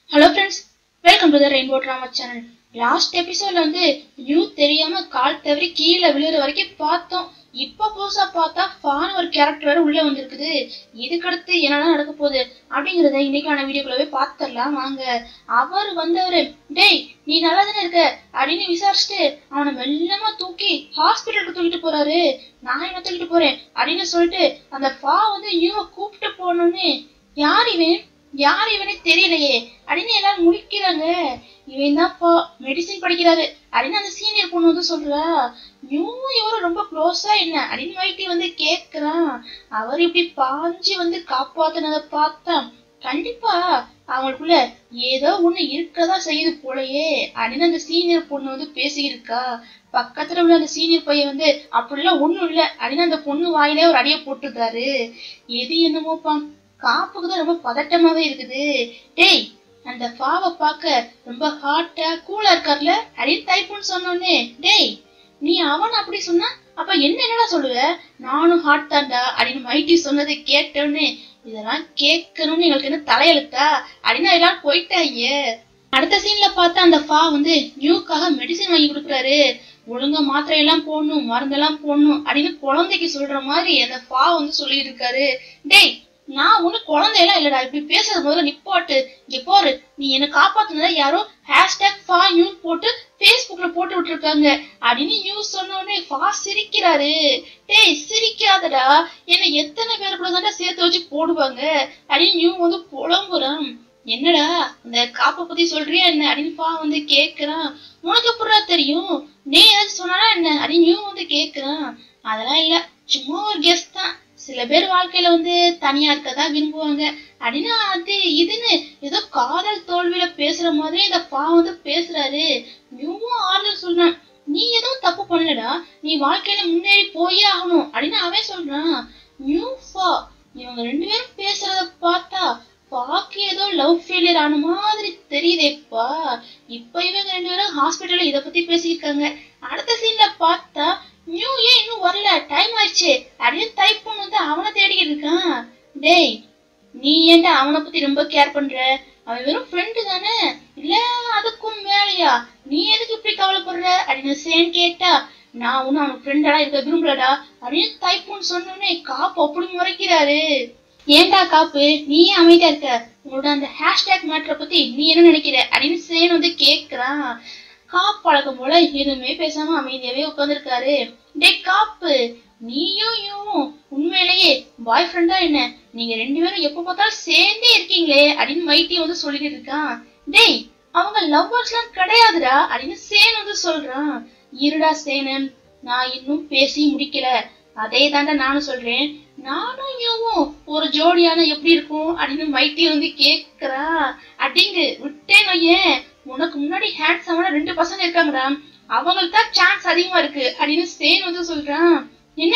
Hello friends welcome to the rainbow drama channel last எபிசோட்ல வந்து new தெரியாம கால் தவறி கீழே விழுற வரைக்கும் பார்த்தோம் இப்ப புதுசா பார்த்தா ஃபான் ஒரு கேரக்டர் வேற உள்ள வந்திருக்குது இதுக்கடுத்து என்னதான் நடக்க போகுது அப்படிங்கறத இன்னைக்கான வீடியோக்குள்ளவே பார்த்துடலாம் வாங்க அவர் வந்தவரு டேய் நீ நல்லா தானே இருக்க அப்படின்னு விசாரிச்சுட்டு அவனை மெல்லமா தூக்கி ஹாஸ்பிட்டலுக்கு தூக்கிட்டு போறாரு நான் என்ன தூக்கிட்டு போறேன் அப்படின்னு சொல்லிட்டு அந்த ஃபா வந்து நியூவை கூப்பிட்டு போகணும்னு யார் இவன் யார் இவனே தெரியலையே அப்படின்னு எல்லாரும் முழிக்கிறாங்க இவன் தான்ப்பா மெடிசின் படிக்கிறாரு அப்படின்னு அந்த சீனியர் பொண்ணு வந்து சொல்றா நியூ இவரும் ரொம்ப க்ளோஸா என்ன அப்படின்னு வைட்டி வந்து கேக்குறான் அவர் இப்படி பாஞ்சு வந்து காப்பாத்தினதை பார்த்தா கண்டிப்பா அவங்களுக்குள்ள ஏதோ ஒண்ணு இருக்கதா செய்யுது போலயே அப்படின்னு அந்த சீனியர் பொண்ணு வந்து பேசியிருக்கா பக்கத்துல உள்ள அந்த சீனியர் பையன் வந்து அப்படிலாம் ஒண்ணும் இல்ல அப்படின்னு அந்த பொண்ணு வாயிலே ஒரு அடியை போட்டுருக்காரு எது என்னமோப்பா காப்புக்கு தான் ரொம்ப பதட்டமாவே இருக்குது டேய் அந்த பாவை பார்க்க ரொம்ப ஹாட்டா கூலா இருக்கார்ல அப்படின்னு டைப்புன்னு சொன்னோன்னே டேய் நீ அவன் அப்படி சொன்னா அப்ப என்ன என்னடா சொல்லுவ நானும் ஹாட் தான்டா அப்படின்னு மைட்டி சொன்னதை கேட்டோன்னே இதெல்லாம் கேட்கணும்னு எங்களுக்கு என்ன தலையெழுத்தா அப்படின்னு எல்லாம் போயிட்டாங்க அடுத்த சீன்ல பார்த்தா அந்த ஃபா வந்து நியூக்காக மெடிசின் வாங்கி கொடுக்குறாரு ஒழுங்கா மாத்திரை எல்லாம் போடணும் மருந்தெல்லாம் போடணும் அப்படின்னு குழந்தைக்கு சொல்ற மாதிரி அந்த ஃபா வந்து சொல்லி இருக்காரு டேய் நான் ஒண்ணு குழந்தையெல்லாம் இல்லடா இப்படி பேசுறது முதல்ல நிப்பாட்டு இங்க போரு நீ என்ன காப்பாத்துனதா யாரோ ஹேஷ்டேக் ஃபா நியூஸ் போட்டு ஃபேஸ்புக்ல போட்டு விட்டுருக்காங்க அப்படின்னு நியூஸ் சொன்ன உடனே ஃபா சிரிக்கிறாரு டேய் சிரிக்காதடா என்ன எத்தனை பேர் கூட தாண்டா சேர்த்து வச்சு போடுவாங்க அப்படின்னு நியூ வந்து புலம்புறான் என்னடா இந்த காப்பை பத்தி சொல்றியா என்ன அப்படின்னு ஃபா வந்து கேக்குறான் உனக்கு எப்படா தெரியும் நீ ஏதாச்சும் சொன்னா என்ன அப்படின்னு நியூ வந்து கேக்குறான் அதெல்லாம் இல்ல சும்மா ஒரு கெஸ் தான் சில பேர் வாழ்க்கையில வந்து தனியா இருக்கதா விரும்புவாங்க அப்படின்னா அது இதுன்னு ஏதோ காதல் தோல்வியில பேசுற மாதிரி இந்த பா வந்து பேசுறாரு நியூவும் ஆறுதல் சொல்றான் நீ எதுவும் தப்பு பண்ணலடா நீ வாழ்க்கையில முன்னேறி போயே ஆகணும் அப்படின்னு அவன் சொல்றான் நியூ ஃபா இவங்க ரெண்டு பேரும் பேசுறத பார்த்தா பாக்கு ஏதோ லவ் ஃபெயிலியர் ஆன மாதிரி தெரியுதேப்பா இப்ப இவங்க ரெண்டு பேரும் ஹாஸ்பிட்டல்ல இத பத்தி பேசியிருக்காங்க அடுத்த சீன்ல பார்த்தா நியூ ஏன் இன்னும் வரல டைம் ஆயிடுச்சு அப்படின்னு டைப் பண்ண வந்து அவனை தேடிக்கிட்டு இருக்கான் டேய் நீ ஏன்டா அவனை பத்தி ரொம்ப கேர் பண்ற அவன் வெறும் ஃப்ரெண்டு தானே இல்ல அதுக்கும் மேலையா நீ எதுக்கு இப்படி கவலைப்படுற அப்படின்னு சேன் கேட்டா நான் ஒன்னும் அவன் ஃப்ரெண்டா இருக்க விரும்பலடா அப்படின்னு டைப்புன்னு சொன்னோடனே காப்பு அப்படி முறைக்கிறாரு ஏன்டா காப்பு நீ ஏன் அமைதியா இருக்க உங்களோட அந்த ஹேஷ்டேக் மேட்டரை பத்தி நீ என்ன நினைக்கிற அப்படின்னு சேன் வந்து கேக்குறான் காப்பு பழக்கம் போல எதுவுமே பேசாம அமைதியாவே உட்காந்துருக்காரு டே காப்பு நீயும் இவனும் உண்மையிலேயே பாய் ஃப்ரெண்டா என்ன நீங்க ரெண்டு பேரும் எப்ப பார்த்தாலும் சேர்ந்தே இருக்கீங்களே அப்படின்னு மைட்டி வந்து சொல்லிட்டு இருக்கான் டேய் அவங்க லவ்வர்ஸ் எல்லாம் கிடையாதுடா அப்படின்னு சேன் வந்து சொல்றான் இருடா சேனன் நான் இன்னும் பேசி முடிக்கல அதே தாண்டா நானும் சொல்றேன் நானும் இவனும் ஒரு ஜோடியான எப்படி இருக்கும் அப்படின்னு மைட்டி வந்து கேக்குறா அப்படிங்கு விட்டேன் வையேன் உனக்கு முன்னாடி ஹேண்ட்ஸமான ரெண்டு பசங்க இருக்காங்கடா அவங்களுக்கு தான் சான்ஸ் அதிகமா இருக்கு அப்படின்னு சேன் வந்து சொல்றான் என்ன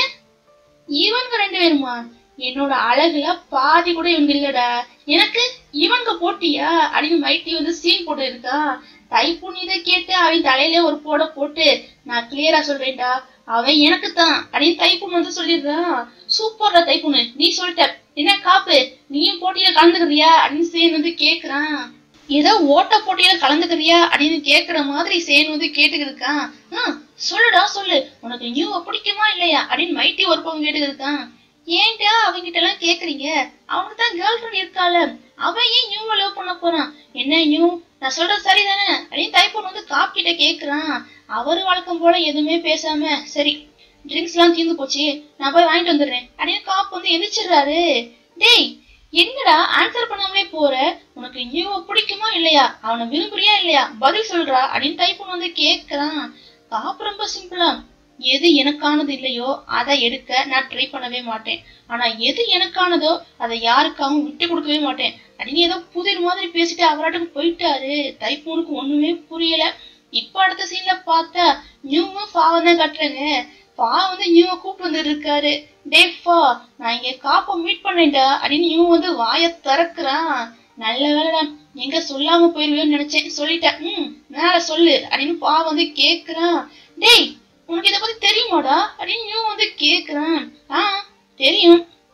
இவங்க ரெண்டு பேருமா என்னோட அழகுல பாதி கூட இவங்க இல்லடா எனக்கு இவங்க போட்டியா அப்படின்னு மைட்டி வந்து சீன் போட்டு இருக்கா தைப்புன் இதை கேட்டு அவன் தலையில ஒரு போட போட்டு நான் கிளியரா சொல்றேன்டா அவன் எனக்கு தான் அப்படின்னு தைப்புன் வந்து சொல்லிடுறான் சூப்பர்டா தைப்புன்னு நீ சொல்லிட்ட என்ன காப்பு நீயும் போட்டியில கலந்துக்கிறியா அப்படின்னு சேன் வந்து கேக்குறான் ஏதோ ஓட்ட போட்டியில கலந்துக்கிறியா அப்படின்னு கேக்குற மாதிரி சேன் வந்து கேட்டுக்கிட்டு இருக்கான் ஆஹ் சொல்லுடா சொல்லு உனக்கு நியூ பிடிக்குமா இல்லையா அப்படின்னு மைட்டி ஒரு பக்கம் கேட்டுக்கிட்டு இருக்கான் ஏன்டா அவங்கிட்ட எல்லாம் கேக்குறீங்க அவனுக்கு தான் கேர்ள் ஃபிரெண்ட் இருக்கால அவன் ஏன் நியூவை லவ் பண்ண போறான் என்ன நியூ நான் சொல்றது சரிதானே அப்படின்னு டைப்பன் வந்து காப் கிட்ட கேக்குறான் அவரு வழக்கம் போல எதுவுமே பேசாம சரி ட்ரிங்க்ஸ் எல்லாம் தீர்ந்து போச்சு நான் போய் வாங்கிட்டு வந்துடுறேன் அப்படின்னு காப் வந்து எந்திரிச்சிடுறாரு டேய் என்னடா ஆன்சர் பண்ணாமலே போற உனக்கு நியூவை பிடிக்குமா இல்லையா அவனை விரும்புறியா இல்லையா பதில் சொல்றா அப்படின்னு டைப்பன் வந்து கேக்குறான் காப் ரொம்ப சிம்பிளா எது எனக்கானது இல்லையோ அதை எடுக்க நான் ட்ரை பண்ணவே மாட்டேன் ஆனா எது எனக்கானதோ அதை யாருக்காகவும் விட்டு கொடுக்கவே மாட்டேன் அப்படின்னு ஏதோ புதிர் மாதிரி பேசிட்டு அவராட்டுக்கு போயிட்டாரு தைப்பூனுக்கு ஒண்ணுமே புரியல இப்ப அடுத்த சீன்ல பார்த்தா நியூவும் ஃபாவும் தான் கட்டுறாங்க ஃபா வந்து நியூவை கூப்பிட்டு வந்து இருக்காரு டே ஃபா நான் இங்க காப்ப மீட் பண்ணேன்டா அப்படின்னு நியூ வந்து வாய திறக்குறான் நல்ல வேலைடா எங்க சொல்லாம போயிருவேன்னு நினைச்சேன் சொல்லிட்டேன் ம் மேல சொல்லு அப்படின்னு பா வந்து கேக்குறான் டேய் உனக்கு இத பத்தி தெரியுமாடா அப்படின்னு நியூ வந்து கேக்குறான் ஆ தெரியும்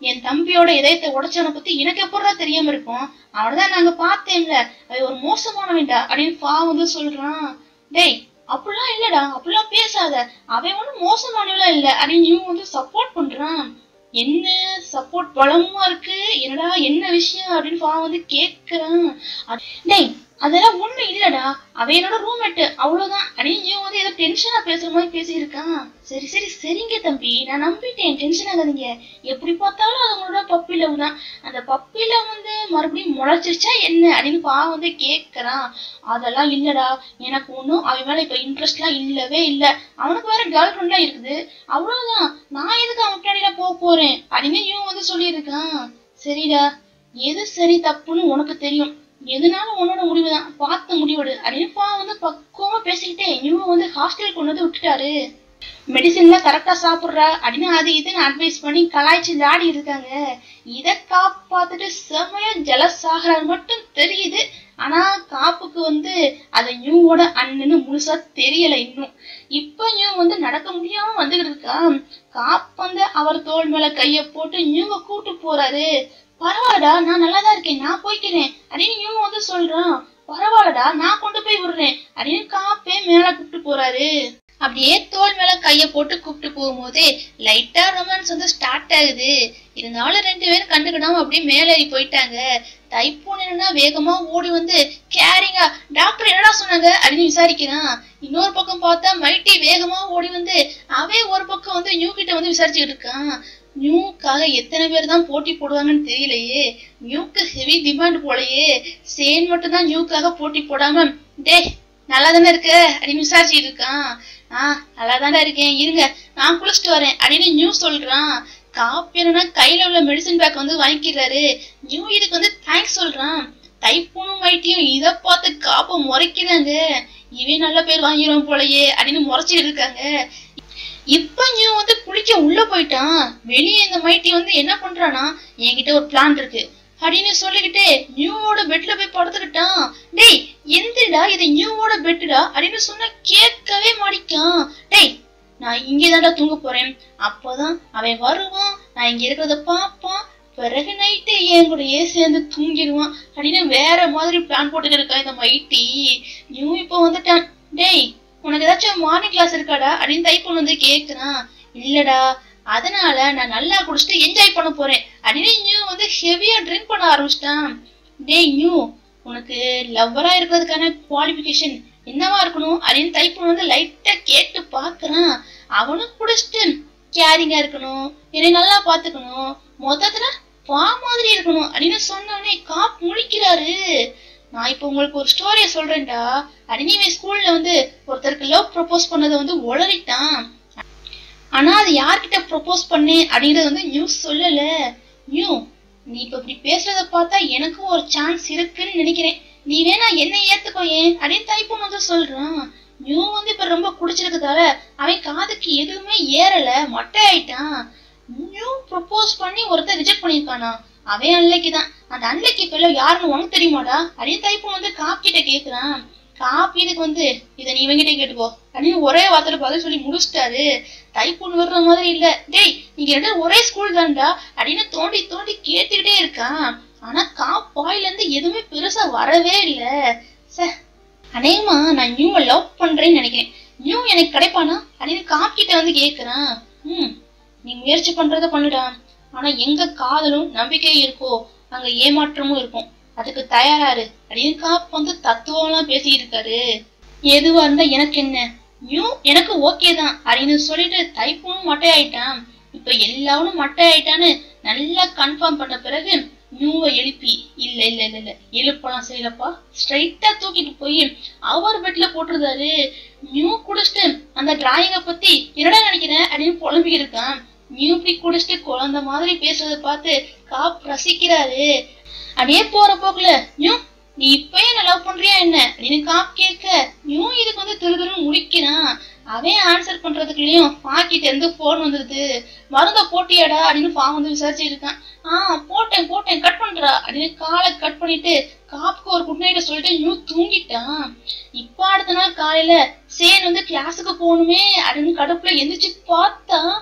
என் தம்பியோட இதயத்தை உடைச்சவனை பத்தி எனக்கு எப்படா தெரியாம இருக்கும் அவனதான் நாங்க பார்த்தேன்ல அவன் ஒரு மோசமானவன்டா அப்படின்னு பா வந்து சொல்றான் டேய் அப்படிலாம் இல்லடா அப்படிலாம் பேசாத அவன் ஒன்றும் மோசமானவளா இல்ல அப்படின்னு இவன் வந்து சப்போர்ட் பண்றான் என்ன சப்போர்ட் பலமா இருக்கு என்னடா என்ன விஷயம் அப்படின்னு பா வந்து கேக்குறான் அ- டேய் அதெல்லாம் ஒண்ணு இல்லடா அவ என்னோட ரூம்மேட் அவ்வளவுதான் அப்படின்னு இவன் வந்து ஏதோ டென்ஷனா பேசுற மாதிரி பேசியிருக்கான் சரி சரி சரிங்க தம்பி நான் நம்பிட்டேன் டென்ஷன் ஆகாதீங்க எப்படி பார்த்தாலும் அது உங்களோட பப்பி லவ் தான் அந்த பப்பி லவ் வந்து மறுபடியும் முளைச்சிருச்சா என்ன அப்படின்னு பா வந்து கேக்குறான் அதெல்லாம் இல்லடா எனக்கு ஒன்றும் அவன் மேல இப்ப இன்ட்ரெஸ்ட்லாம் இல்லவே இல்ல அவனுக்கு வேற கேர்ள் ஃப்ரெண்ட்லாம் இருக்குது அவ்வளவுதான் நான் எதுக்கு அவன் பின்னாடிலாம் போக போறேன் அப்படின்னு இவன் வந்து சொல்லியிருக்கான் சரிடா எது சரி தப்புன்னு உனக்கு தெரியும் எதுனாலும் உன்னோட முடிவுதான் பார்த்து முடிவெடு அப்படின்னு பா வந்து பக்குவமா பேசிக்கிட்டே இவன் வந்து ஹாஸ்டல் கொண்டு வந்து விட்டுட்டாரு மெடிசின்லாம் கரெக்டா சாப்பிடுறா அப்படின்னு அது இதுன்னு அட்வைஸ் பண்ணி கலாய்ச்சி விளையாடி இருக்காங்க இத காப்பாத்துட்டு செமையா ஜலஸ் ஆகிறாரு மட்டும் தெரியுது ஆனா காப்புக்கு வந்து அது நியூவோட அண்ணன்னு முழுசா தெரியல இன்னும் இப்ப நியூ வந்து நடக்க முடியாம வந்துகிட்டு இருக்கா காப் வந்து அவர் தோள் மேல கைய போட்டு நியூவை கூட்டு போறாரு பரவாயில்லடா நான் நல்லாதான் இருக்கேன் நான் போய்க்கிறேன் அப்படின்னு நியூ வந்து சொல்றான் பரவாயில்லடா நான் கொண்டு போய் விடுறேன் அப்படின்னு காப்பே மேல கூப்பிட்டு போறாரு அப்படியே தோள் மேல கைய போட்டு கூப்பிட்டு போகும்போது லைட்டா ரொமான்ஸ் வந்து ஸ்டார்ட் ஆகுது இருந்தாலும் ரெண்டு பேரும் கண்டுக்கிடாம அப்படியே மேலேறி போயிட்டாங்க தைப்பூன் என்னன்னா வேகமா ஓடி வந்து கேரிங்கா டாக்டர் என்னடா சொன்னாங்க அப்படின்னு விசாரிக்கிறான் இன்னொரு பக்கம் பார்த்தா மைட்டி வேகமா ஓடி வந்து அவன் ஒரு பக்கம் வந்து நியூ கிட்ட வந்து விசாரிச்சுக்கிட்டு இருக்கான் நியூக்காக எத்தனை பேர் தான் போட்டி போடுவாங்கன்னு தெரியலையே நியூக்கு ஹெவி டிமாண்ட் போலயே சேன் மட்டும் தான் நியூக்காக போட்டி போடாம டேய் நல்லா தானே இருக்க அப்படின்னு விசாரிச்சுட்டு இருக்கான் ஆஹ் நல்லா தானே இருக்கேன் இருங்க நான் குளிச்சுட்டு வரேன் அப்படின்னு நியூ சொல்றான் காப்பி என்னன்னா கையில உள்ள மெடிசன் பேக் வந்து வாங்கிக்கிறாரு நியூ இதுக்கு வந்து தேங்க்ஸ் சொல்றான் தைப்பூனும் வைட்டியும் இத பார்த்து காப்ப முறைக்கிறாங்க இவன் நல்ல பேர் வாங்கிடுவோம் போலயே அப்படின்னு முறைச்சிட்டு இருக்காங்க இப்ப நியூ வந்து குளிக்க உள்ள போயிட்டான் வெளியே இந்த மைட்டி வந்து என்ன பண்றானா என்கிட்ட ஒரு பிளான் இருக்கு அப்படின்னு சொல்லிக்கிட்டு நியூவோட பெட்ல போய் படுத்துக்கிட்டான் டேய் எந்திரடா இது நியூவோட பெட்டுடா அப்படின்னு சொன்னா கேட்கவே மாட்டிக்கான் டேய் நான் இங்கேதான்டா தூங்க போறேன் அப்போதான் அவன் வருவான் நான் இங்க இருக்கிறத பாப்பான் பிறகு நைட்டு என் கூடயே சேர்ந்து தூங்கிடுவான் அப்படின்னு வேற மாதிரி பிளான் போட்டுட்டு இருக்கான் இந்த மைட்டி நியூ இப்போ வந்துட்டான் டேய் உனக்கு ஏதாச்சும் மார்னிங் கிளாஸ் இருக்காடா அப்படின்னு தைப்பொண்ணு வந்து கேக்குறான் இல்லடா அதனால நான் நல்லா குடிச்சிட்டு என்ஜாய் பண்ண போறேன் அப்படின்னு நியூ வந்து ஹெவியா ட்ரிங்க் பண்ண ஆரம்பிச்சிட்டான் டேய் நியூ உனக்கு லவ்வரா இருக்கிறதுக்கான குவாலிஃபிகேஷன் என்னவா இருக்கணும் அப்படின்னு தைப்பொண்ணு வந்து லைட்டா கேட்டு பாக்குறான் அவனும் குடிச்சிட்டு கேரிங்கா இருக்கணும் என்னை நல்லா பாத்துக்கணும் மொத்தத்துல பா மாதிரி இருக்கணும் அப்படின்னு சொன்னோடனே காப் முழிக்கிறாரு நான் இப்போ உங்களுக்கு ஒரு ஸ்டோரிய சொல்றேன்டா அப்படின்னு இவன் ஸ்கூல்ல வந்து ஒருத்தருக்கு லவ் ப்ரப்போஸ் பண்ணதை வந்து உளறிட்டான் ஆனா அது யார்கிட்ட ப்ரப்போஸ் பண்ணேன் அப்படிங்கறது வந்து நியூஸ் சொல்லல நியூ நீ இப்ப இப்படி பேசுறத பார்த்தா எனக்கும் ஒரு சான்ஸ் இருக்குன்னு நினைக்கிறேன் நீ வேணா என்ன ஏத்துக்கோ ஏன் அப்படின்னு தைப்பொண்ணு வந்து சொல்றான் நியூ வந்து இப்ப ரொம்ப குடிச்சிருக்கதால அவன் காதுக்கு எதுவுமே ஏறல மொட்டை ஆயிட்டான் நியூ ப்ரப்போஸ் பண்ணி ஒருத்தர் ரிஜெக்ட் பண்ணிருக்கானா அவன் அன்லைக்கு தான் அந்த அன்லைக்கு fellow யாருன்னு உனக்கு தெரியுமாடா அப்படின்னு தைப்பொண்ணு வந்து காப்பிட்ட கேக்குறான் காப்பி இதுக்கு வந்து இதை நீ இவங்கிட்ட கேட்டுக்கோ அப்படின்னு ஒரே வார்த்தையில பதில் சொல்லி முடிச்சிட்டாரு தைப்பொண்ணு வர்ற மாதிரி இல்ல டேய் நீங்க ரெண்டு பேரும் ஒரே ஸ்கூல் தான்டா அப்படின்னு தோண்டி தோண்டி கேட்டுக்கிட்டே இருக்கான் ஆனா காப் வாயில இருந்து எதுவுமே பெருசா வரவே இல்ல சே அநேகமா நான் நியூவை லவ் பண்றேன்னு நினைக்கிறேன் நியூ எனக்கு கிடைப்பானா அப்படின்னு காப் கிட்ட வந்து கேக்குறான் ம் நீ முயற்சி பண்றத பண்ணுடா ஆனா எங்க காதலும் நம்பிக்கையும் இருக்கோ அங்க ஏமாற்றமும் இருக்கும் அதுக்கு தயாராரு அப்படின்னு காப் வந்து தத்துவம்லாம் பேசிட்டு இருக்காரு எதுவா இருந்தா எனக்கு என்ன நியூ எனக்கு ஓகே தான் அப்படின்னு சொல்லிட்டு தைப்பூனும் மட்டை ஆயிட்டான் இப்ப எல்லாரும் மட்டை ஆயிட்டான்னு நல்லா கன்ஃபார்ம் பண்ண பிறகு நியூவை எழுப்பி இல்ல இல்ல இல்ல இல்ல எழுப்பலாம் சரியில்லப்பா ஸ்ட்ரைட்டா தூக்கிட்டு போய் அவர் பெட்ல போட்டுருந்தாரு நியூ குடிச்சிட்டு அந்த டிராயிங்க பத்தி என்னடா நினைக்கிறேன் அப்படின்னு புலம்பிக்கிட்டு இருக்கான் நியூ இப்படி குடிச்சிட்டு குழந்தை மாதிரி பேசுறத பார்த்து காப் ரசிக்கிறாரு அப்படியே போற போக்குல நியூ நீ இப்பயே என்ன லவ் பண்றியா என்ன அப்படின்னு காப் கேட்க நியூ இதுக்கு வந்து திரு திருன்னு முடிக்கிறான் அவன் ஆன்சர் பண்றதுக்குள்ளயும் பாக்கிட்ட இருந்து போன் வந்துருது மருந்த போட்டியாடா அப்படின்னு பா வந்து விசாரிச்சு இருக்கான் ஆஹ் போட்டேன் போட்டேன் கட் பண்றா அப்படின்னு காலை கட் பண்ணிட்டு காப்புக்கு ஒரு குட் நைட்டை சொல்லிட்டு நியூ தூங்கிட்டான் இப்ப அடுத்த நாள் காலையில சேன் வந்து கிளாஸுக்கு போகணுமே அப்படின்னு கடுப்புல எந்திரிச்சு பார்த்தா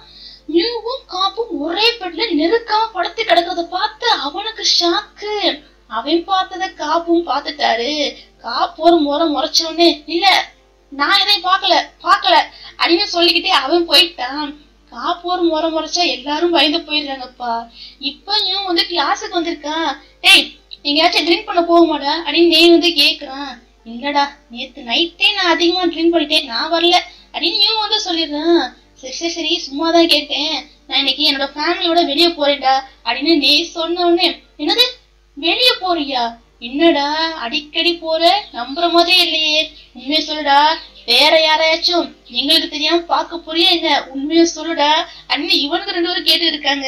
நியூவும் காப்பும் ஒரே பெட்ல நெருக்கமா படுத்து கிடக்கிறத பார்த்து அவனுக்கு ஷாக்கு அவன் பார்த்தத காப்பும் பார்த்துட்டாரு காப்பு ஒரு முறை முறைச்ச உடனே இல்ல நான் எதையும் பார்க்கல பார்க்கல அப்படின்னு சொல்லிக்கிட்டே அவன் போயிட்டான் காப்பு ஒரு முறை முறைச்சா எல்லாரும் பயந்து போயிடுறாங்கப்பா இப்ப இவன் வந்து கிளாஸுக்கு வந்திருக்கான் டேய் எங்கேயாச்சும் ட்ரிங்க் பண்ண போக மாட்டா அப்படின்னு நெய் வந்து கேக்குறான் இல்லடா நேத்து நைட்டே நான் அதிகமா ட்ரிங்க் பண்ணிட்டேன் நான் வரல அப்படின்னு இவன் வந்து சொல்லிடுறான் சரி சரி சரி சும்மா தான் கேட்டேன் நான் இன்னைக்கு என்னோட ஃபேமிலியோட வெளியே போறேன்டா அப்படின்னு நீ சொன்ன உடனே என்னது வெளியே போறியா என்னடா அடிக்கடி போற நம்புற மாதிரியே இல்லையே உண்மையை சொல்லுடா வேற யாரையாச்சும் எங்களுக்கு தெரியாம பார்க்க போறியா என்ன உண்மையை சொல்லுடா அப்படின்னு இவனுக்கு ரெண்டு பேரும் கேட்டு இருக்காங்க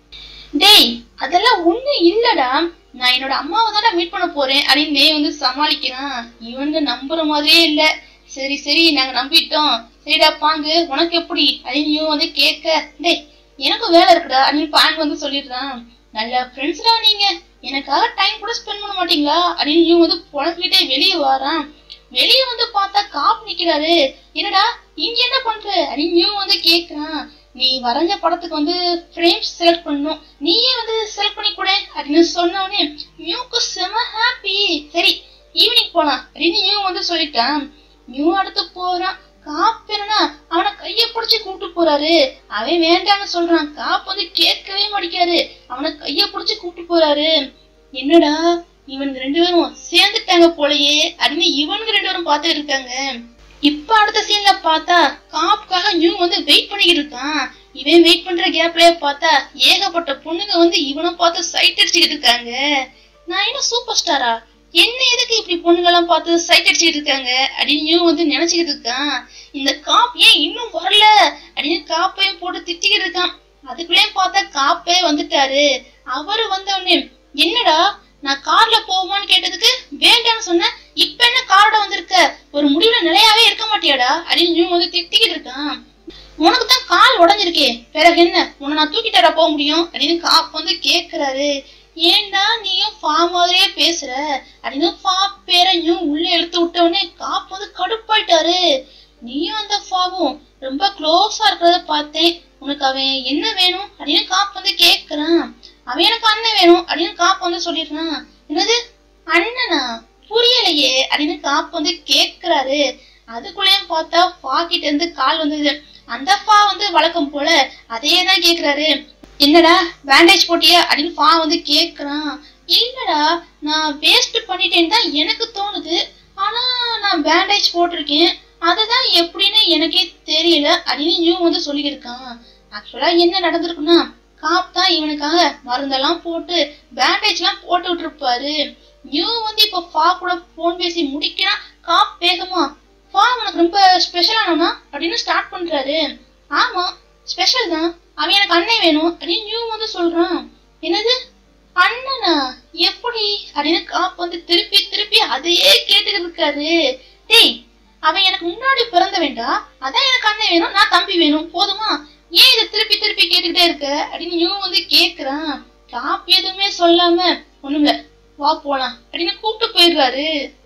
டேய் அதெல்லாம் ஒண்ணு இல்லடா நான் என்னோட அம்மாவை தானே மீட் பண்ண போறேன் அப்படின்னு நே வந்து சமாளிக்கிறான் இவனுங்க நம்புற மாதிரியே இல்ல சரி சரி நாங்க நம்பிட்டோம் சரிடா பாங்கு உனக்கு எப்படி அப்படின்னு இவன் வந்து கேட்க டேய் எனக்கும் வேலை இருக்குடா அப்படின்னு பாங்கு வந்து சொல்லிடுறான் நல்ல ஃப்ரெண்ட்ஸ்டா நீங்க எனக்காக டைம் கூட ஸ்பெண்ட் பண்ண மாட்டீங்களா அப்படின்னு இவன் வந்து புலம்பிக்கிட்டே வெளியே வாரான் வெளியே வந்து பார்த்தா காப்பு நிக்கிறாரு என்னடா இங்க என்ன பண்ற அப்படின்னு இவன் வந்து கேக்குறான் நீ வரைஞ்ச படத்துக்கு வந்து ஃப்ரேம்ஸ் செலக்ட் பண்ணணும் நீயே வந்து செலக்ட் பண்ணி கூட அப்படின்னு சொன்னோடனே மியூக்கு செம ஹாப்பி சரி ஈவினிங் போலாம் அப்படின்னு இவன் வந்து சொல்லிட்டான் மியூ அடுத்து போறான் காப்பு என்னன்னா அவனை கைய பிடிச்சு கூப்பிட்டு போறாரு அவன் வேண்டான்னு சொல்றான் காப்பு வந்து கேட்கவே மாட்டேங்காரு அவனை கைய பிடிச்சு கூப்பிட்டு போறாரு என்னடா இவனுக்கு ரெண்டு பேரும் சேர்ந்துட்டாங்க போலயே அப்படின்னு இவனுக்கு ரெண்டு பேரும் பார்த்துட்டு இருக்காங்க இப்ப அடுத்த சீன்ல பார்த்தா காப்புக்காக நியூ வந்து வெயிட் பண்ணிக்கிட்டு இருக்கான் இவன் வெயிட் பண்ற கேப்லயே பார்த்தா ஏகப்பட்ட பொண்ணுங்க வந்து இவனை பார்த்து சைட் அடிச்சுக்கிட்டு இருக்காங்க நான் என்ன சூப்பர் ஸ்டாரா என்ன எதுக்கு இப்படி பொண்ணுங்க எல்லாம் பார்த்து சைட் அடிச்சுக்கிட்டு இருக்காங்க அப்படின்னு நியூ வந்து நினைச்சுக்கிட்டு இருக்கான் இந்த காப் ஏன் இன்னும் வரல அப்படின்னு காப்பையும் போட்டு திட்டிக்கிட்டு இருக்கான் அதுக்குள்ளேயும் பார்த்தா காப்பே வந்துட்டாரு அவரு வந்த உடனே என்னடா நான் கார்ல போவோமான்னு கேட்டதுக்கு வேண்டாம்னு சொன்னேன் இப்ப என்ன காரோட வந்திருக்க ஒரு முடிவுல நிலையாவே இருக்க மாட்டியாடா அப்படின்னு நியூ வந்து திட்டிக்கிட்டு இருக்கான் உனக்கு தான் கால் உடஞ்சிருக்கே பிறகு என்ன உன்னை நான் தூக்கிட்டாரா போக முடியும் அப்படின்னு காப் வந்து கேக்குறாரு ஏன்டா நீயும் ஃபா மாதிரியே பேசுற அப்படின்னு ஃபா பேரையும் உள்ள எடுத்து விட்ட உடனே காப் வந்து கடுப்பாயிட்டாரு நீயும் அந்த ஃபாவும் ரொம்ப க்ளோஸா இருக்கிறத பார்த்தேன் உனக்கு அவன் என்ன வேணும் அப்படின்னு காப் வந்து கேக்குறான் அவன் எனக்கு அண்ணன் வேணும் அப்படின்னு காப் வந்து சொல்லிடுறான் என்னது அண்ணனா புரியலையே அப்படின்னு காப் வந்து கேக்குறாரு அதுக்குள்ளேயும் பார்த்தா ஃபா கிட்ட இருந்து கால் வந்தது அந்த ஃபா வந்து வழக்கம் போல அதே தான் கேக்குறாரு என்னடா பேண்டேஜ் போட்டியா அப்படின்னு ஃபா வந்து கேக்குறான் இல்லடா நான் வேஸ்ட் பண்ணிட்டேன்னு தான் எனக்கு தோணுது ஆனா நான் பேண்டேஜ் போட்டிருக்கேன் அதுதான் எப்படின்னு எனக்கே தெரியல அப்படின்னு நியூ வந்து சொல்லியிருக்கான் ஆக்சுவலா என்ன நடந்திருக்குன்னா காப் தான் இவனுக்காக மருந்தெல்லாம் போட்டு பேண்டேஜ் எல்லாம் போட்டு விட்டுருப்பாரு நியூ வந்து இப்ப ஃபா கூட போன் பேசி முடிக்கிறான் காப் வேகமா ஃபா உனக்கு ரொம்ப ஸ்பெஷலானா அப்படின்னு ஸ்டார்ட் பண்றாரு ஆமா ஸ்பெஷல் தான் அவன் எனக்கு அண்ணன் வேணும் அப்படின்னு நியூ வந்து சொல்றான் என்னது அண்ணனா எப்படி அப்படின்னு காப் வந்து திருப்பி திருப்பி அதையே கேட்டுக்கிட்டு இருக்காரு டேய் அவன் எனக்கு முன்னாடி பிறந்த வேண்டாம் அதான் எனக்கு அண்ணன் வேணும் நான் தம்பி வேணும் போதுமா ஏன் இதை திருப்பி திருப்பி கேட்டுக்கிட்டே இருக்க அப்படின்னு இவன் வந்து கேக்குறான் காப் எதுவுமே சொல்லாம ஒண்ணுமில்ல வா போலாம் அப்படின்னு கூப்பிட்டு போயிடுறாரு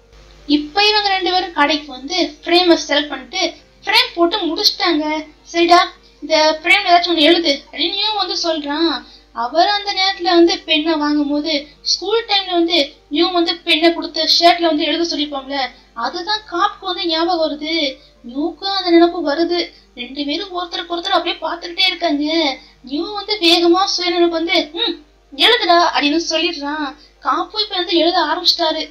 இப்ப இவங்க ரெண்டு பேரும் கடைக்கு வந்து ஃப்ரேமை செலக்ட் பண்ணிட்டு ஃப்ரேம் போட்டு முடிச்சிட்டாங்க சரிடா இந்த ஃப்ரேம் ஏதாச்சும் ஒன்று எழுது அப்படின்னு இவன் வந்து சொல்றான் அவர் அந்த நேரத்துல வந்து பெண்ணை வாங்கும் போது ஸ்கூல் டைம்ல வந்து நியூ வந்து பெண்ணை கொடுத்து ஷர்ட்ல வந்து எழுத சொல்லிருப்போம்ல அதுதான் காப்புக்கு வந்து ஞாபகம் வருது நியூக்கும் அந்த நினைப்பு வருது ரெண்டு பேரும் ஒருத்தருக்கு ஒருத்தர் அப்படியே பார்த்துக்கிட்டே இருக்காங்க நியூ வந்து வேகமா சுயநினைப்பு வந்து ம் எழுதுடா அப்படின்னு சொல்லிடுறான் காப்பு இப்ப வந்து எழுத ஆரம்பிச்சிட்டாரு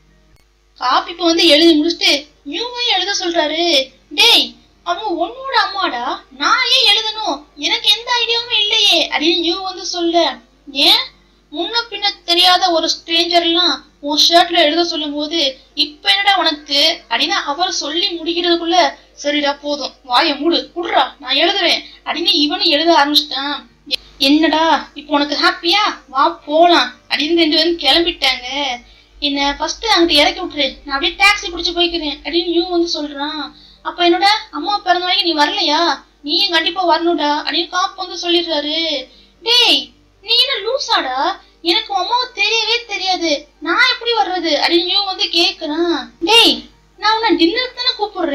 காப்பு இப்ப வந்து எழுதி முடிச்சுட்டு நியூவையும் எழுத சொல்றாரு டேய் அவங்க உன்னோட அம்மாடா நான் ஏன் எழுதணும் எனக்கு எந்த ஐடியாவும் இல்லையே அப்படின்னு நியூ வந்து சொல்ல ஏன் முன்ன பின்ன தெரியாத ஒரு ஸ்ட்ரேஞ்சர்லாம் உன் ஷர்ட்ல எழுத சொல்லும் போது இப்ப என்னடா உனக்கு அப்படின்னு அவர் சொல்லி முடிக்கிறதுக்குள்ள சரிடா போதும் வாய மூடு குடுறா நான் எழுதுவேன் அப்படின்னு இவனும் எழுத ஆரம்பிச்சிட்டான் என்னடா இப்போ உனக்கு ஹாப்பியா வா போலாம் அப்படின்னு ரெண்டு பேரும் கிளம்பிட்டாங்க என்ன ஃபர்ஸ்ட் அங்கிட்டு இறக்கி விட்டுரு நான் அப்படியே டாக்ஸி பிடிச்சு போய்க்கிறேன் அப்படின்னு நியூ வந்து சொல்றான் அப்ப என்னோட அம்மா பிறந்த வரைக்கும் நீ வரலையா நீயும் கண்டிப்பா வரணும்டா அப்படின்னு காப்பு வந்து சொல்லிடுறாரு டேய் நீ என்ன லூசாடா எனக்கு உன் அம்மாவை தெரியவே தெரியாது நான் எப்படி வர்றது அப்படின்னு இவன் வந்து கேக்குறான் டேய் நான் உன்னை டின்னருக்கு தானே கூப்பிடுறேன்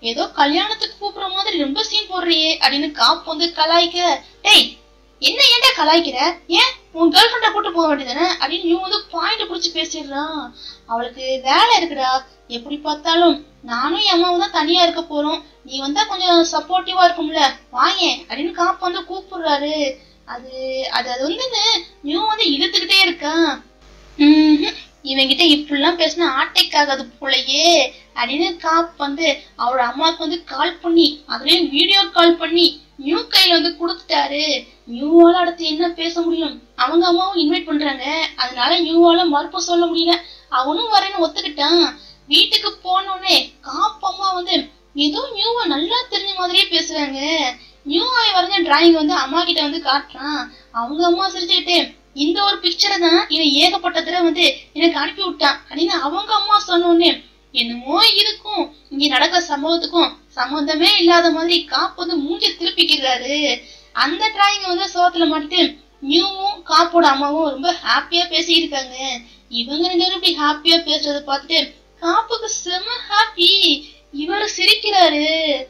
ஏதோ கல்யாணத்துக்கு கூப்பிடுற மாதிரி ரொம்ப சீன் போடுறியே அப்படின்னு காப்பு வந்து கலாய்க்க டேய் என்ன ஏன்டா கலாய்க்கிற ஏன் உன் கேர்ள் ஃப்ரெண்டை கூட்டு போக வேண்டியதானே அப்படின்னு நீ வந்து பாயிண்ட் பிடிச்சி பேசிடுறான் அவளுக்கு வேலை இருக்குடா எப்படி பார்த்தாலும் நானும் என் அம்மாவும் தான் தனியா இருக்க போறோம் நீ வந்தா கொஞ்சம் சப்போர்ட்டிவா இருக்கும்ல வாயேன் அப்படின்னு காப்பு வந்து கூப்பிடுறாரு அது அது அது வந்து நியூ வந்து இழுத்துக்கிட்டே இருக்கான் ம்ஹும். இவன்கிட்ட இப்படிலாம் பேசினா ஆட்டைக்காகாது போலயே அப்படின்னு காப் வந்து அவரோட அம்மாவுக்கு வந்து கால் பண்ணி அதுலயும் வீடியோ கால் பண்ணி நியூ கையில வந்து கொடுத்துட்டாரு நியூவால அடுத்து என்ன பேச முடியும் அவங்க அம்மாவும் இன்வைட் பண்றாங்க அதனால நியூவால மறுப்பு சொல்ல முடியல அவனும் வரேன்னு ஒத்துக்கிட்டான் வீட்டுக்கு போனோடனே காப் அம்மா வந்து ஏதோ நியூவா நல்லா தெரிஞ்ச மாதிரியே பேசுறாங்க நியூவாவை வரைஞ்ச டிராயிங் வந்து அம்மா கிட்ட வந்து காட்டுறான் அவங்க அம்மா சிரிச்சுக்கிட்டு இந்த ஒரு பிக்சரை தான் இவன் ஏகப்பட்ட தடவை வந்து எனக்கு அனுப்பி விட்டான் அப்படின்னு அவங்க அம்மா சொன்னோடனே என்னமோ இதுக்கும் இங்க நடக்கிற சம்பவத்துக்கும் சம்பந்தமே இல்லாத மாதிரி காப்பு வந்து மூஞ்சி திருப்பிக்கிறாரு அந்த டிராயிங் வந்து சோத்துல மாட்டிட்டு நியூவும் காப்போட அம்மாவும் ரொம்ப ஹாப்பியா பேசிட்டு இருக்காங்க இவங்க ரெண்டு பேரும் இப்படி ஹாப்பியா பேசுறத பார்த்துட்டு காப்புக்கு செம ஹாப்பி இவரு சிரிக்கிறாரு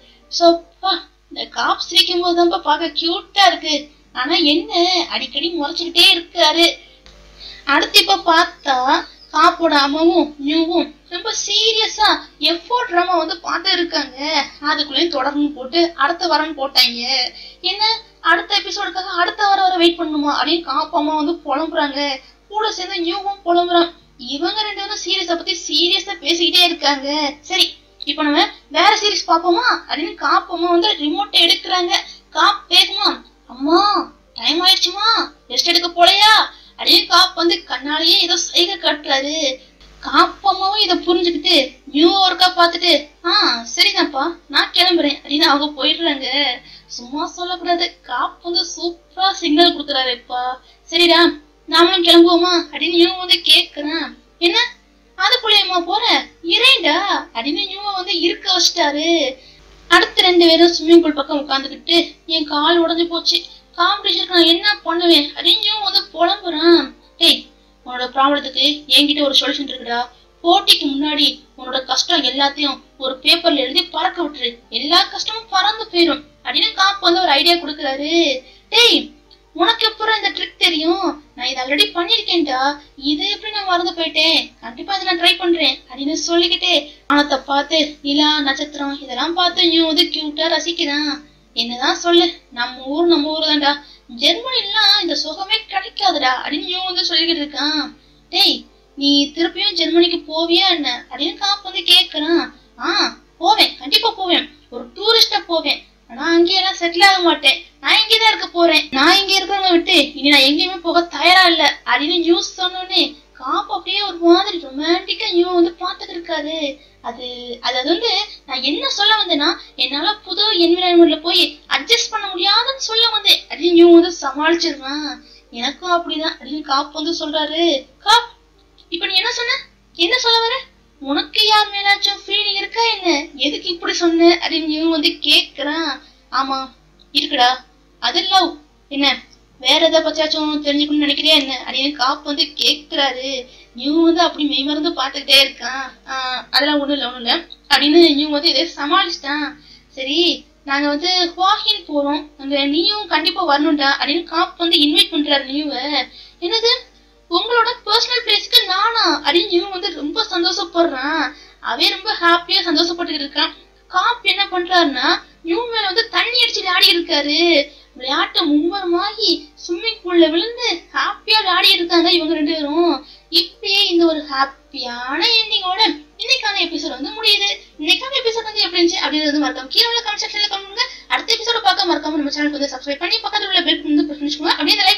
சோப்பா இந்த காப் சிரிக்கும் போது தான் பார்க்க கியூட்டா இருக்கு ஆனா என்ன அடிக்கடி முறைச்சுக்கிட்டே இருக்காரு அடுத்து இப்ப பார்த்தா காப்போட அம்மாவும் நியூவும் ரொம்ப சீரியஸா எஃபோர்ட் ட்ராமா வந்து பார்த்து இருக்காங்க அதுக்குள்ளேயும் தொடர்ந்து போட்டு அடுத்த வாரம் போட்டாங்க என்ன அடுத்த எபிசோடுக்காக அடுத்த வாரம் வர வெயிட் பண்ணுமா அப்படின்னு காப்பு அம்மா வந்து புலம்புறாங்க கூட சேர்ந்து நியூவும் புலம்புறான் இவங்க ரெண்டு பேரும் சீரியஸை பத்தி சீரியஸா பேசிக்கிட்டே இருக்காங்க சரி இப்ப நம்ம வேற சீரிஸ் பாப்போமா அப்படின்னு காப்பு அம்மா வந்து ரிமோட் எடுக்கிறாங்க காப் வேகமா அம்மா டைம் ஆயிடுச்சுமா ரெஸ்ட் எடுக்க போலையா அப்படின்னு காப் வந்து கண்ணாலேயே ஏதோ சைகை காட்டுறாரு காப்பமாவும் இதை புரிஞ்சுக்கிட்டு நியூ ஒர்க்கா பார்த்துட்டு ஆ சரிதான்ப்பா நான் கிளம்புறேன் அப்படின்னு அவங்க போயிடுறாங்க சும்மா சொல்லக்கூடாது காப் வந்து சூப்பரா சிக்னல் கொடுக்குறாருப்பா சரிடா நாமளும் கிளம்புவோமா அப்படின்னு நியூ வந்து கேக்குறான் என்ன அதுக்குள்ளேயுமா போற இறைண்டா அப்படின்னு நியூ வந்து இருக்க வச்சிட்டாரு அடுத்து ரெண்டு பேரும் ஸ்விம்மிங் பூல் பக்கம் உட்காந்துக்கிட்டு என் கால் உடைஞ்சு போச்சு காம்படிஷனுக்கு நான் என்ன பண்ணுவேன் அப்படின்னு வந்து புலம்புறான் டேய் உன்னோட ப்ராப்ளத்துக்கு என்கிட்ட ஒரு சொல்யூஷன் இருக்குடா போட்டிக்கு முன்னாடி உன்னோட கஷ்டம் எல்லாத்தையும் ஒரு பேப்பர்ல எழுதி பறக்க விட்டுரு எல்லா கஷ்டமும் பறந்து போயிடும் அப்படின்னு காப்பு வந்து ஒரு ஐடியா கொடுக்குறாரு டேய் உனக்கு எப்பறம் இந்த ட்ரிக் தெரியும் நான் இதை ஆல்ரெடி பண்ணிருக்கேன்டா இது எப்படி நான் மறந்து போயிட்டேன் கண்டிப்பா இதை நான் ட்ரை பண்றேன் அப்படின்னு சொல்லிக்கிட்டே வானத்தை பார்த்து நிலா நட்சத்திரம் இதெல்லாம் பார்த்து நீ வந்து கியூட்டா ரசிக்கிறான் என்னதான் சொல்லு நம்ம ஊர் நம்ம ஊர் தான்டா ஜெர்மனிலாம் இந்த சுகமே கிடைக்காதுடா அப்படின்னு நீ வந்து சொல்லிக்கிட்டு இருக்கான் டேய் நீ திருப்பியும் ஜெர்மனிக்கு போவியா என்ன அப்படின்னு காப்பு வந்து கேக்குறான் ஆ போவேன் கண்டிப்பா போவேன் ஒரு டூரிஸ்டா போவேன் ஆனா அங்கேயெல்லாம் செட்டில் ஆக மாட்டேன் நான் இங்கேதான் இருக்க போறேன் நான் இங்க இருக்கிறவங்க விட்டு இனி நான் எங்கேயுமே போக தயாரா இல்ல அப்படின்னு நியூஸ் சொன்னோடனே காப்பு அப்படியே ஒரு மாதிரி ரொமான்டிக்கா நியூ வந்து பாத்துட்டு இருக்காரு அது அது அது வந்து நான் என்ன சொல்ல வந்தேன்னா என்னால புது என்விரான்மெண்ட்ல போய் அட்ஜஸ்ட் பண்ண முடியாதுன்னு சொல்ல வந்தேன் அப்படின்னு நியூ வந்து சமாளிச்சிருவான் எனக்கும் அப்படிதான் அப்படின்னு காப்பு வந்து சொல்றாரு காப் இப்ப நீ என்ன சொன்ன என்ன சொல்ல வர உனக்கு யார் மேலாச்சும் ஃபீலிங் இருக்கா என்ன எதுக்கு இப்படி சொன்ன அப்படின்னு இவன் வந்து கேக்குறான் ஆமா இருக்குடா அது லவ் என்ன வேற எதை பச்சாச்சும் தெரிஞ்சுக்கணும்னு நினைக்கிறியா என்ன அப்படின்னு காப்பு வந்து கேக்குறாரு நியூ வந்து அப்படி மெய்மறந்து பார்த்துக்கிட்டே இருக்கான் ஆஹ் அதெல்லாம் ஒண்ணும் இல்லை ஒண்ணும் இல்லை அப்படின்னு நியூ வந்து இதை சமாளிச்சிட்டான் சரி நாங்க வந்து ஹுவாஹின் போறோம் அங்க நீயும் கண்டிப்பா வரணும்டா அப்படின்னு காப் வந்து இன்வைட் பண்றாரு நியூவை என்னது உங்களோட பர்சனல் பிளேஸ்க்கு நானா அப்படின்னு இவன் வந்து ரொம்ப சந்தோஷப்படுறான் அவன் ரொம்ப ஹாப்பியா சந்தோஷப்பட்டு இருக்கான் காப் என்ன பண்றாருன்னா நியூ மேல வந்து தண்ணி அடிச்சு விளையாடி இருக்காரு விளையாட்டு மும்மரமாகி ஸ்விம்மிங் பூல்ல விழுந்து ஹாப்பியா விளையாடி இருக்காங்க இவங்க ரெண்டு பேரும் இப்படியே இந்த ஒரு ஹாப்பியான எண்டிங்கோட இன்னைக்கான எபிசோட் வந்து முடியுது இன்னைக்கான எபிசோட் வந்து எப்படி இருந்துச்சு அப்படின்றது மறக்காம கீழே உள்ள கமெண்ட் செக்ஷன்ல கமெண்ட் அடுத்த எபிசோட பார்க்க மறக்காம நம்ம சேனலுக்கு வந்து சப்ஸ்கிரைப் பண்ணி பக்கத்துல உள்ள பெல் வந்து பிரஸ் பண்ணிக்கோங்க அப்படியே